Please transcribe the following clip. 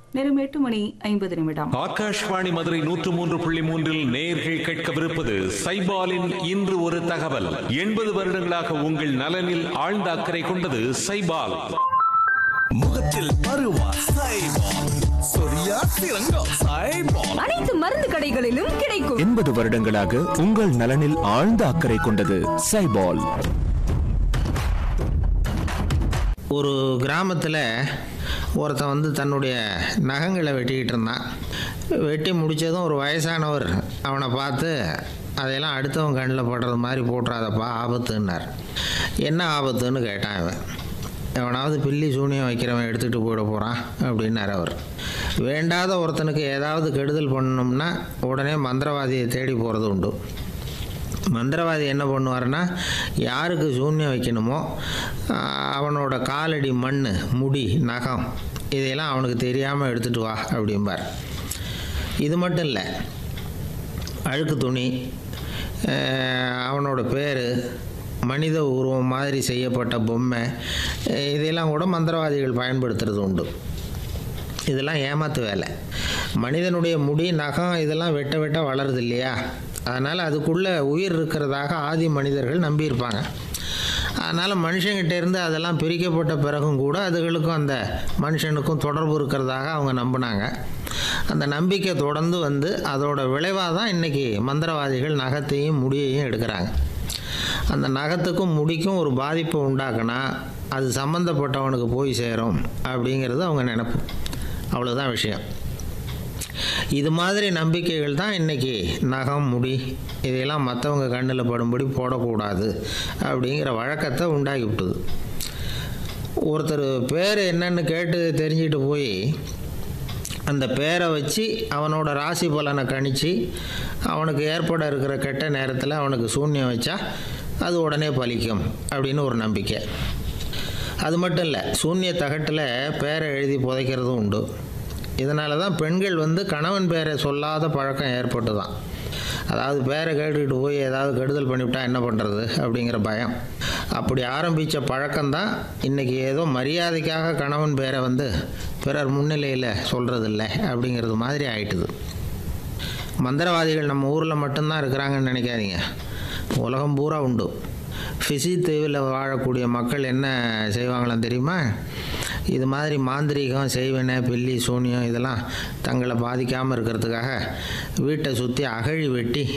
நேரம் எட்டு மணி ஐம்பது நிமிடம் ஆகாஷ்வாணி மதுரை நூற்று மூன்று புள்ளி மூன்றில் நேயர்கள் கேட்கவிருப்பது சைபாலின் இன்று ஒரு தகவல் எண்பது வருடங்களாக உங்கள் நலனில் ஆழ்ந்த அக்கறை கொண்டது சைபால் முகத்தில் பருவா சைபால் சொரியா சிறங்கம் சைபால் அனைத்து மருந்து கடைகளிலும் கிடைக்கும் எண்பது வருடங்களாக உங்கள் நலனில் ஆழ்ந்த அக்கறை கொண்டது சைபால் ஒரு கிராமத்தில் ஒருத்தன் வந்து தன்னுடைய நகங்களை வெட்டிக்கிட்டு இருந்தான் வெட்டி முடித்ததும் ஒரு வயசானவர் அவனை பார்த்து அதையெல்லாம் அடுத்தவன் கண்ணில் படுறது மாதிரி போட்டுறாதப்பா ஆபத்துன்னார் என்ன ஆபத்துன்னு கேட்டான் இவன் எவனாவது பில்லி சூனியம் வைக்கிறவன் எடுத்துகிட்டு போயிட போகிறான் அப்படின்னார் அவர் வேண்டாத ஒருத்தனுக்கு ஏதாவது கெடுதல் பண்ணணும்னா உடனே மந்திரவாதியை தேடி போகிறது உண்டு மந்திரவாதி என்ன பண்ணுவார்னா யாருக்கு சூன்யம் வைக்கணுமோ ஆஹ், அவனோட காலடி மண் முடி நகம் இதையெல்லாம் அவனுக்கு தெரியாமல் எடுத்துகிட்டு வா அப்படிம்பார் இது மட்டும் இல்லை அழுக்கு துணி ஆஹ், அவனோட பேர் மனித உருவம் மாதிரி செய்யப்பட்ட பொம்மை அஹ், இதையெல்லாம் கூட மந்திரவாதிகள் பயன்படுத்துறது உண்டு இதெல்லாம் ஏமாத்து வேலை மனிதனுடைய முடி நகம் இதெல்லாம் வெட்ட வெட்ட வளருது இல்லையா அதனால் அதுக்குள்ளே உயிர் இருக்கிறதாக ஆதி மனிதர்கள் நம்பியிருப்பாங்க அதனால் மனுஷங்கிட்ட இருந்து அதெல்லாம் பிரிக்கப்பட்ட பிறகும் கூட அதுகளுக்கும் அந்த மனுஷனுக்கும் தொடர்பு இருக்கிறதாக அவங்க நம்பினாங்க அந்த நம்பிக்கை தொடர்ந்து வந்து அதோட விளைவாக தான் இன்றைக்கி மந்திரவாதிகள் நகத்தையும் முடியையும் எடுக்கிறாங்க அந்த நகத்துக்கும் முடிக்கும் ஒரு பாதிப்பை உண்டாக்குனா அது சம்மந்தப்பட்டவனுக்கு போய் சேரும் அப்படிங்கிறது அவங்க நினப்பு அவ்வளோதான் விஷயம் இது மாதிரி நம்பிக்கைகள் தான் இன்றைக்கி நகம் முடி இதையெல்லாம் மற்றவங்க கண்ணில் படும்படி போடக்கூடாது அப்படிங்கிற வழக்கத்தை உண்டாக்கி விட்டுது ஒருத்தர் பேர் என்னன்னு கேட்டு தெரிஞ்சுட்டு போய் அந்த பேரை வச்சு அவனோட ராசி பலனை கணிச்சு அவனுக்கு ஏற்பட இருக்கிற கெட்ட நேரத்தில் அவனுக்கு சூன்யம் வச்சா அது உடனே பலிக்கும் அப்படின்னு ஒரு நம்பிக்கை அது மட்டும் இல்லை சூன்ய தகட்டில் பேரை எழுதி புதைக்கிறதும் உண்டு இதனால தான் பெண்கள் வந்து கணவன் பேரை சொல்லாத பழக்கம் ஏற்பட்டு தான் அதாவது பேரை கேட்டுக்கிட்டு போய் ஏதாவது கெடுதல் பண்ணிவிட்டா என்ன பண்ணுறது அப்படிங்கிற பயம் அப்படி ஆரம்பித்த பழக்கம்தான் இன்றைக்கி ஏதோ மரியாதைக்காக கணவன் பேரை வந்து பிறர் முன்னிலையில் சொல்கிறதில்ல அப்படிங்கிறது மாதிரி ஆயிட்டுது மந்திரவாதிகள் நம்ம ஊரில் மட்டும்தான் இருக்கிறாங்கன்னு நினைக்காதீங்க உலகம் பூரா உண்டு ஃபிசி தீவில் வாழக்கூடிய மக்கள் என்ன செய்வாங்களாம் தெரியுமா இது மாதிரி மாந்திரீகம் செய்வன பில்லி சூனியம் இதெல்லாம் தங்களை பாதிக்காமல் இருக்கிறதுக்காக வீட்டை சுற்றி அகழி வெட்டி